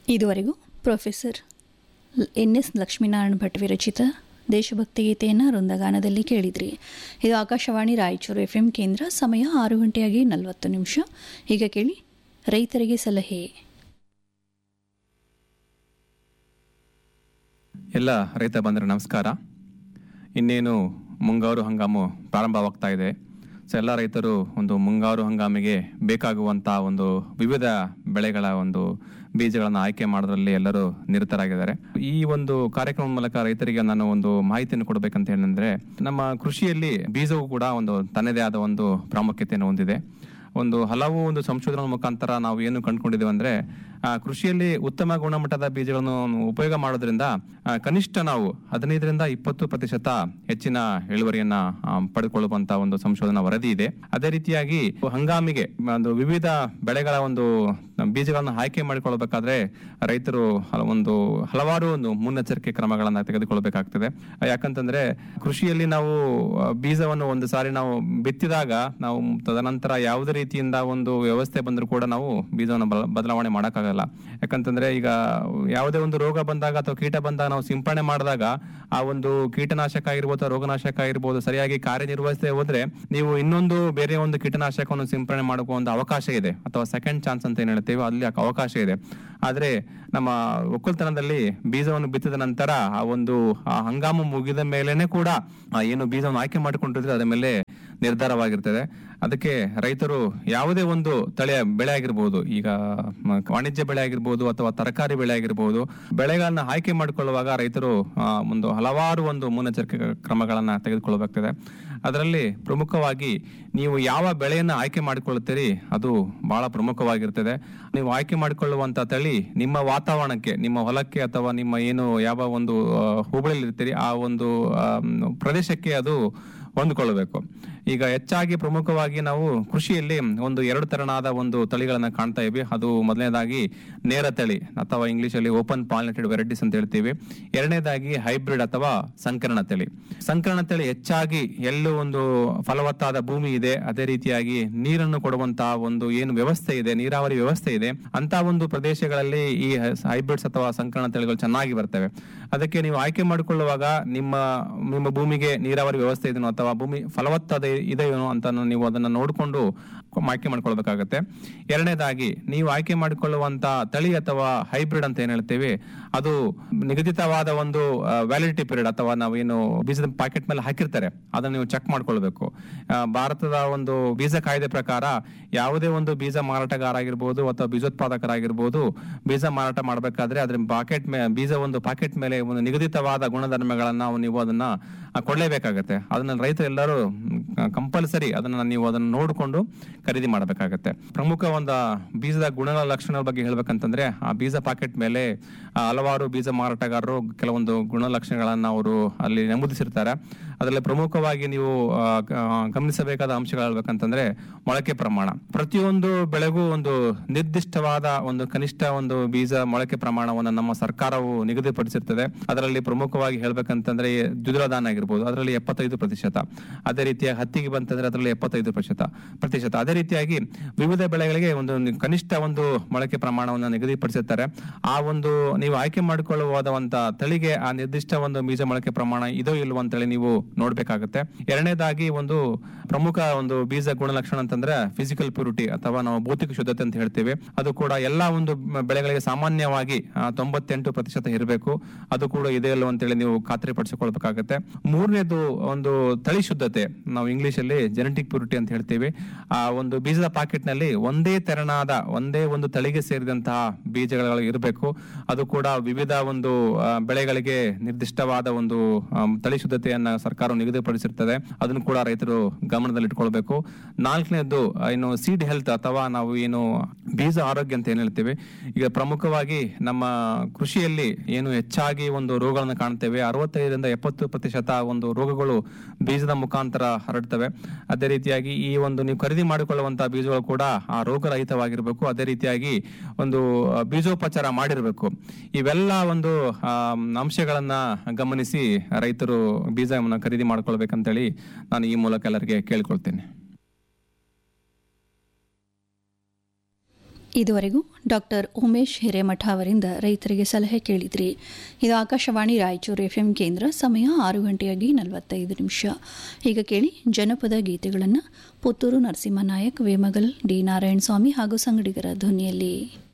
ಇದುವರೆಗೂ professor N S Lakshminarayana Bhat ವಿರಚಿತ ದೇಶಭಕ್ತಿ ಗೀತೆಯನ್ನು ವೃಂದಗಾನದಲ್ಲಿ ಕೇಳಿದ್ರಿ ಇದು ಆಕಾಶವಾಣಿ ರಾಯಚೂರು ಎಫ್ ಎಂ ಕೇಂದ್ರ ಸಮಯ ಆರು ಗಂಟೆಯಾಗಿ ನಲವತ್ತು ನಿಮಿಷ ಈಗ ಕೇಳಿ ರೈತರಿಗೆ ಸಲಹೆ ಎಲ್ಲ ರೈತ ಬಂಧುರ ನಮಸ್ಕಾರ ಇನ್ನೇನು ಮುಂಗಾರು ಹಂಗಾಮು ಪ್ರಾರಂಭವಾಗ್ತಾ ಇದೆ ಸೊ ಎಲ್ಲ ರೈತರು ಒಂದು ಮುಂಗಾರು ಹಂಗಾಮಿಗೆ ಬೇಕಾಗುವಂಥ ಒಂದು ವಿವಿಧ ಬೆಳೆಗಳ ಒಂದು ಬೀಜಗಳನ್ನು ಆಯ್ಕೆ ಮಾಡೋದ್ರಲ್ಲಿ ಎಲ್ಲರೂ ನಿರತರಾಗಿದ್ದಾರೆ ಈ ಒಂದು ಕಾರ್ಯಕ್ರಮದ ಮೂಲಕ ರೈತರಿಗೆ ನಾನು ಒಂದು ಮಾಹಿತಿಯನ್ನು ಕೊಡಬೇಕಂತ ಏನಂದ್ರೆ ನಮ್ಮ ಕೃಷಿಯಲ್ಲಿ ಬೀಜವು ಕೂಡ ಒಂದು ತನ್ನದೇ ಆದ ಒಂದು ಪ್ರಾಮುಖ್ಯತೆಯನ್ನು ಹೊಂದಿದೆ ಒಂದು ಹಲವು ಒಂದು ಸಂಶೋಧನಾ ಮುಖಾಂತರ ನಾವು ಏನು ಕಂಡುಕೊಂಡಿದ್ದೇವೆ ಅಂದ್ರೆ ಆ, ಕೃಷಿಯಲ್ಲಿ ಉತ್ತಮ ಗುಣಮಟ್ಟದ ಬೀಜಗಳನ್ನು ಉಪಯೋಗ ಮಾಡೋದ್ರಿಂದ ಆ, ಕನಿಷ್ಠ ನಾವು ಹದಿನೈದರಿಂದ ಇಪ್ಪತ್ತು ಪ್ರತಿಶತ ಹೆಚ್ಚಿನ ಇಳುವರಿಯನ್ನ ಆ, ಪಡೆದುಕೊಳ್ಳುವಂತ ಒಂದು ಸಂಶೋಧನಾ ವರದಿ ಇದೆ ಅದೇ ರೀತಿಯಾಗಿ ಹಂಗಾಮಿಗೆ ಒಂದು ವಿವಿಧ ಬೆಳೆಗಳ ಒಂದು ಬೀಜಗಳನ್ನು ಆಯ್ಕೆ ಮಾಡಿಕೊಳ್ಳಬೇಕಾದ್ರೆ ರೈತರು ಹಲ- ಒಂದು ಹಲವಾರು ಒಂದು ಮುನ್ನೆಚ್ಚರಿಕೆ ಕ್ರಮಗಳನ್ನ ತೆಗೆದುಕೊಳ್ಬೇಕಾಗ್ತದೆ ಆ, ಯಾಕಂತಂದ್ರೆ ಕೃಷಿಯಲ್ಲಿ ನಾವು ಆ, ಬೀಜವನ್ನು ಒಂದು ಸಾರಿ ನಾವು ಬಿತ್ತಿದಾಗ ನಾವು ತದನಂತರ ಯಾವುದೇ ರೀತಿಯಿಂದ ಒಂದು ವ್ಯವಸ್ಥೆ ಬಂದರೂ ಕೂಡ ನಾವು ಬೀಜವನ್ನು ಬಲ- ಬದಲಾವಣೆ ಮಾಡೋಕ್ಕಾಗಲ್ಲ ಯಾಕಂತಂದ್ರೆ ಈಗ ಯಾವುದೇ ಒಂದು ರೋಗ ಬಂದಾಗ ಅಥವಾ ಕೀಟ ಬಂದಾಗ ನಾವು ಸಿಂಪಡಣೆ ಮಾಡಿದಾಗ ಆ ಒಂದು ಕೀಟನಾಶಕ ಆಗಿರ್ಬೋದು ಅಥವಾ ರೋಗನಾಶಕ ಆಗಿರ್ಬೋದು ಸರಿಯಾಗಿ ಕಾರ್ಯನಿರ್ವಹಿಸದೆ ಹೋದ್ರೆ ನೀವು ಇನ್ನೊಂದು ಬೇರೆ ಒಂದು ಕೀಟನಾಶಕವನ್ನು ಸಿಂಪಡಣೆ ಮಾಡೋಕೆ ಒಂದು ಅವಕಾಶ ಇದೆ ಅಥವಾ ಸೆಕೆಂಡ್ ಚಾನ್ಸ್ ಅಂತ ಏನ್ ಹೇಳ್ತೇವೆ ಅಲ್ಲಿ ಅವಕಾಶ ಇದೆ ಆದ್ರೆ ನಮ್ಮ ಒಕ್ಕಲ್ತನದಲ್ಲಿ ಬೀಜವನ್ನು ಬಿತ್ತಿದ ನಂತರ ಆ ಒಂದು ಆ ಹಂಗಾಮು ಮುಗಿದ ಮೇಲೇನೆ ಕೂಡ ಆ ಏನು ಬೀಜವನ್ನು ಆಯ್ಕೆ ಮಾಡಿಕೊಂಡಿದ್ರೆ ಅದರ ಮೇಲೆ ನಿರ್ಧಾರವಾಗಿರ್ತದೆ ಅದಕ್ಕೆ ರೈತರು ಯಾವುದೇ ಒಂದು ತಳಿಯ ಬೆಳೆ ಆಗಿರ್ಬೋದು ಈಗ ಮ- ವಾಣಿಜ್ಯ ಬೆಳೆ ಆಗಿರ್ಬೋದು ಅಥವಾ ತರಕಾರಿ ಬೆಳೆ ಆಗಿರ್ಬೋದು ಬೆಳೆಗಳನ್ನ ಆಯ್ಕೆ ಮಾಡಿಕೊಳ್ಳುವಾಗ ರೈತರು ಆ, ಒಂದು ಹಲವಾರು ಒಂದು ಮುನ್ನೆಚ್ಚರಿಕೆ ಕ್ರಮಗಳನ್ನ ತೆಗೆದುಕೊಳ್ಳಬೇಕಾಗ್ತದೆ ಅದರಲ್ಲಿ ಪ್ರಮುಖವಾಗಿ ನೀವು ಯಾವ ಬೆಳೆಯನ್ನ ಆಯ್ಕೆ ಮಾಡಿಕೊಳ್ಳುತ್ತೀರಿ ಅದು ಬಹಳ ಪ್ರಮುಖವಾಗಿರ್ತದೆ ನೀವು ಆಯ್ಕೆ ಮಾಡಿಕೊಳ್ಳುವಂತ ತಳಿ ನಿಮ್ಮ ವಾತಾವರಣಕ್ಕೆ ನಿಮ್ಮ ಹೊಲಕ್ಕೆ ಅಥವಾ ನಿಮ್ಮ ಏನು ಯಾವ ಒಂದು ಆ, ಹೋಬಳಿಯಲ್ಲಿ ಇರ್ತೀರಿ ಆ ಒಂದು ಆ, ಮ್, ಪ್ರದೇಶಕ್ಕೆ ಅದು ಹೊಂದಿಕೊಳ್ಳಬೇಕು ಈಗ ಹೆಚ್ಚಾಗಿ ಪ್ರಮುಖವಾಗಿ ನಾವು ಕೃಷಿಯಲ್ಲಿ ಒಂದು ಎರಡು ತರನಾದ ಒಂದು ತಳಿಗಳನ್ನ ಕಾಣ್ತಾ ಇವಿ ಅದು ಮೊದಲನೇದಾಗಿ ನೇರ ತಳಿ ಅಥವಾ ಇಂಗ್ಲಿಷ್ ಅಲ್ಲಿ ಓಪನ್ ಪಾಲಿನೇಟೆಡ್ ವೆರೈಟೀಸ್ ಅಂತ ಹೇಳ್ತೀವಿ ಎರಡನೇದಾಗಿ ಹೈಬ್ರಿಡ್ ಅಥವಾ ಸಂಕರಣ ತಳಿ ಸಂಕರಣ ತಳಿ ಹೆಚ್ಚಾಗಿ ಎಲ್ಲೂ ಒಂದು ಫಲವತ್ತಾದ ಭೂಮಿ ಇದೆ ಅದೇ ರೀತಿಯಾಗಿ ನೀರನ್ನು ಕೊಡುವಂತಹ ಒಂದು ಏನು ವ್ಯವಸ್ಥೆ ಇದೆ ನೀರಾವರಿ ವ್ಯವಸ್ಥೆ ಇದೆ ಅಂತ ಒಂದು ಪ್ರದೇಶಗಳಲ್ಲಿ ಈ ಹೈಬ್ರಿಡ್ಸ್ ಅಥವಾ ಸಂಕರಣ ತಳಿಗಳು ಚೆನ್ನಾಗಿ ಬರ್ತವೆ ಅದಕ್ಕೆ ನೀವು ಆಯ್ಕೆ ಮಾಡಿಕೊಳ್ಳುವಾಗ ನಿಮ್ಮ ನಿಮ್ಮ ಭೂಮಿಗೆ ನೀರಾವರಿ ವ್ಯವಸ್ಥೆ ಇದೆಯೋ ಅಥವಾ ಭೂಮಿ ಫಲವತ್ತಾದ ಇದೆಯೋ ಅಂತ ನೀವು ಅದನ್ನ ನೋಡಿಕೊಂಡು ಆಯ್ಕೆ ಮಾಡ್ಕೊಳ್ಬೇಕಾಗತ್ತೆ ಎರಡನೇದಾಗಿ ನೀವು ಆಯ್ಕೆ ಮಾಡಿಕೊಳ್ಳುವಂತ ತಳಿ ಅಥವಾ ಹೈಬ್ರಿಡ್ ಅಂತ ಏನ್ ಹೇಳ್ತೇವೆ ಅದು ನಿಗದಿತವಾದ ಒಂದು ವ್ಯಾಲಿಡಿಟಿ ಪೀರಿಯಡ್ ಅಥವಾ ನಾವು ಏನು ಬೀಜದ ಪ್ಯಾಕೆಟ್ ಮೇಲೆ ಹಾಕಿರ್ತಾರೆ ಅದನ್ನ ನೀವು ಚೆಕ್ ಮಾಡ್ಕೊಳ್ಬೇಕು ಆ, ಭಾರತದ ಒಂದು ಬೀಜ ಕಾಯ್ದೆ ಪ್ರಕಾರ ಯಾವುದೇ ಒಂದು ಬೀಜ ಮಾರಾಟಗಾರ ಆಗಿರ್ಬೋದು ಅಥವಾ ಬೀಜೋತ್ಪಾದಕರಾಗಿರ್ಬೋದು ಬೀಜ ಮಾರಾಟ ಮಾಡಬೇಕಾದ್ರೆ ಅದ್ರ ಪಾಕೆಟ್ ಮೇ ಬೀಜ ಒಂದು ಪಾಕೆಟ್ ಮೇಲೆ ಒಂದು ನಿಗದಿತವಾದ ಗುಣಧರ್ಮಗಳನ್ನ ನಾವು ನೀವು ಅದನ್ನ ಆ, ಕೊಡ್ಲೇಬೇಕಾಗತ್ತೆ ಅದನ್ನ ರೈತರು ಎಲ್ಲರೂ ಕಂಪಲ್ಸರಿ ಅದನ್ನ ನೀವು ಅದನ್ನ ನೋಡಿಕೊಂಡು ಖರೀದಿ ಮಾಡಬೇಕಾಗತ್ತೆ ಪ್ರಮುಖ ಒಂದು ಬೀಜದ ಗುಣ ಲಕ್ಷಣಗಳ ಬಗ್ಗೆ ಹೇಳ್ಬೇಕಂತಂದ್ರೆ ಆ ಬೀಜ ಪಾಕೆಟ್ ಮೇಲೆ ಆ, ಹಲವಾರು ಬೀಜ ಮಾರಾಟಗಾರರು ಕೆಲವೊಂದು ಗುಣಲಕ್ಷಣಗಳನ್ನ ಅವರು ಅಲ್ಲಿ ನಮೂದಿಸಿರ್ತಾರೆ ಅದರಲ್ಲಿ ಪ್ರಮುಖವಾಗಿ ನೀವು ಆ, ಗ- ಆ, ಗಮನಿಸಬೇಕಾದ ಅಂಶಗಳು ಹೇಳ್ಬೇಕಂತಂದ್ರೆ ಮೊಳಕೆ ಪ್ರಮಾಣ ಪ್ರತಿಯೊಂದು ಬೆಳೆಗೂ ಒಂದು ನಿರ್ದಿಷ್ಟವಾದ ಒಂದು ಕನಿಷ್ಠ ಒಂದು ಬೀಜ ಮೊಳಕೆ ಪ್ರಮಾಣವನ್ನು ನಮ್ಮ ಸರ್ಕಾರವು ನಿಗದಿಪಡಿಸಿರ್ತದೆ ಅದರಲ್ಲಿ ಪ್ರಮುಖವಾಗಿ ಹೇಳ್ಬೇಕಂತಂದ್ರೆ ಈ ದ್ವಿದಳ ಧಾನ್ಯ ಆಗಿರ್ಬೋದು ಅದರಲ್ಲಿ ಎಪ್ಪತ್ತೈದು ಪ್ರತಿಶತ ಅದೇ ರೀತಿಯ ಹತ್ತಿಗೆ ಬಂತಂದ್ರೆ ಅದರಲ್ಲಿ ಎಪ್ಪತ್ತೈದು ಪ್ರತಿಶತ ಪ್ರತಿಶತ ಅದೇ ರೀತಿಯಾಗಿ ವಿವಿಧ ಬೆಳೆಗಳಿಗೆ ಒಂದು ನಿ- ಕನಿಷ್ಠ ಒಂದು ಮೊಳಕೆ ಪ್ರಮಾಣವನ್ನು ನಿಗದಿಪಡಿಸಿರ್ತಾರೆ ಆ ಒಂದು ನೀವು ಆಯ್ಕೆ ಮಾಡಿಕೊಳ್ಳುವುದಂತ ತಳಿಗೆ ಆ ನಿರ್ದಿಷ್ಟ ಒಂದು ಬೀಜ ಮೊಳಕೆ ಪ್ರಮಾಣ ಇದೋ ಇಲ್ವೋ ಅಂತೇಳಿ ನೀವು ನೋಡ್ಬೇಕಾಗುತ್ತೆ ಎರಡನೇದಾಗಿ ಒಂದು ಪ್ರಮುಖ ಒಂದು ಬೀಜ ಗುಣಲಕ್ಷಣ ಅಂತಂದ್ರೆ ಫಿಸಿಕಲ್ ಪ್ಯೂರಿಟಿ ಅಥವಾ ನಾವು ಭೌತಿಕ ಶುದ್ಧತೆ ಅಂತ ಹೇಳ್ತೇವೆ ಅದು ಕೂಡ ಎಲ್ಲಾ ಒಂದು ಮ- ಬೆಳೆಗಳಿಗೆ ಸಾಮಾನ್ಯವಾಗಿ ಆ, ತೊಂಬತ್ತೆಂಟು ಪ್ರತಿಶತ ಇರಬೇಕು ಅದು ಕೂಡ ಇದೆ ಇಲ್ವೋ ಅಂತೇಳಿ ನೀವು ಖಾತ್ರಿ ಪಡಿಸಿಕೊಳ್ಬೇಕಾಗತ್ತೆ ಮೂರನೇದು ಒಂದು ತಳಿ ಶುದ್ಧತೆ ನಾವು ಇಂಗ್ಲಿಷ್ ಅಲ್ಲಿ ಜೆನೆಟಿಕ್ ಪ್ಯೂರಿಟಿ ಅಂತ ಹೇಳ್ತೀವಿ ಆ ಒಂದು ಬೀಜದ ಪಾಕೆಟ್ ನಲ್ಲಿ ಒಂದೇ ತೆರನಾದ ಒಂದೇ ಒಂದು ತಳಿಗೆ ಸೇರಿದಂತಹ ಬೀಜಗಳು ಇರಬೇಕು ಅದು ಕೂಡ ವಿವಿಧ ಒಂದು ಆ, ಬೆಳೆಗಳಿಗೆ ನಿರ್ದಿಷ್ಟವಾದ ಒಂದು ಆಮ್, ತಳಿ ಶುದ್ಧತೆಯನ್ನ ಸರ್ಕಾರ ನಿಗದಿಪಡಿಸಿರ್ತದೆ ಅದನ್ನು ಕೂಡ ರೈತರು ಗಮನದಲ್ಲಿ ಇಟ್ಕೊಳ್ಬೇಕು ನಾಲ್ಕನೇದು ಆ, ಏನು ಸೀಡ್ ಹೆಲ್ತ್ ಅಥವಾ ನಾವು ಏನು ಬೀಜ ಆರೋಗ್ಯ ಅಂತ ಏನ್ ಹೇಳ್ತೀವಿ ಈಗ ಪ್ರಮುಖವಾಗಿ ನಮ್ಮ ಕೃಷಿಯಲ್ಲಿ ಏನು ಹೆಚ್ಚಾಗಿ ಒಂದು ರೋಗಗಳನ್ನು ಕಾಣ್ತೇವೆ ಅರವತ್ತೈದರಿಂದ ಎಪ್ಪತ್ತು ಪ್ರತಿಶತ ಒಂದು ರೋಗಗಳು ಬೀಜದ ಮುಖಾಂತರ ಹರಡ್ತವೆ ಅದೇ ರೀತಿಯಾಗಿ ಈ ಒಂದು ನೀವು ಖರೀದಿ ಮಾಡಿಕೊಳ್ಳುವಂತಹ ಬೀಜಗಳು ಕೂಡ ಆ ರೋಗರಹಿತವಾಗಿರ್ಬೇಕು ಅದೇ ರೀತಿಯಾಗಿ ಒಂದು ಆ, ಬೀಜೋಪಚಾರ ಮಾಡಿರಬೇಕು ಇವೆಲ್ಲ ಒಂದು ಆ, ಅಂಶಗಳನ್ನ ಗಮನಿಸಿ ರೈತರು ಬೀಜವನ್ನು ಖರೀದಿ ಮಾಡ್ಕೊಳ್ಬೇಕಂತೇಳಿ ನಾನು ಈ ಮೂಲಕ ಎಲ್ಲರಿಗೆ ಕೇಳ್ಕೊಳ್ತೇನೆ ಇದುವರೆಗೂ ಡಾಕ್ಟರ್ ಉಮೇಶ್ ಹಿರೇಮಠ ಅವರಿಂದ ರೈತರಿಗೆ ಸಲಹೆ ಕೇಳಿದ್ರಿ ಇದು ಆಕಾಶವಾಣಿ ರಾಯಚೂರು ಎಫ್ಎಂ ಕೇಂದ್ರ ಸಮಯ ಆರು ಗಂಟೆಯಾಗಿ ನಲವತ್ತೈದು ನಿಮಿಷ ಈಗ ಕೇಳಿ ಜನಪದ ಗೀತೆಗಳನ್ನು ಪುತ್ತೂರು ನರಸಿಂಹನಾಯಕ್ ವೇಮಗಲ್ ಡಿ ನಾರಾಯಣ ಸ್ವಾಮಿ ಹಾಗೂ ಸಂಗಡಿಗರ ಧ್ವನಿಯಲ್ಲಿ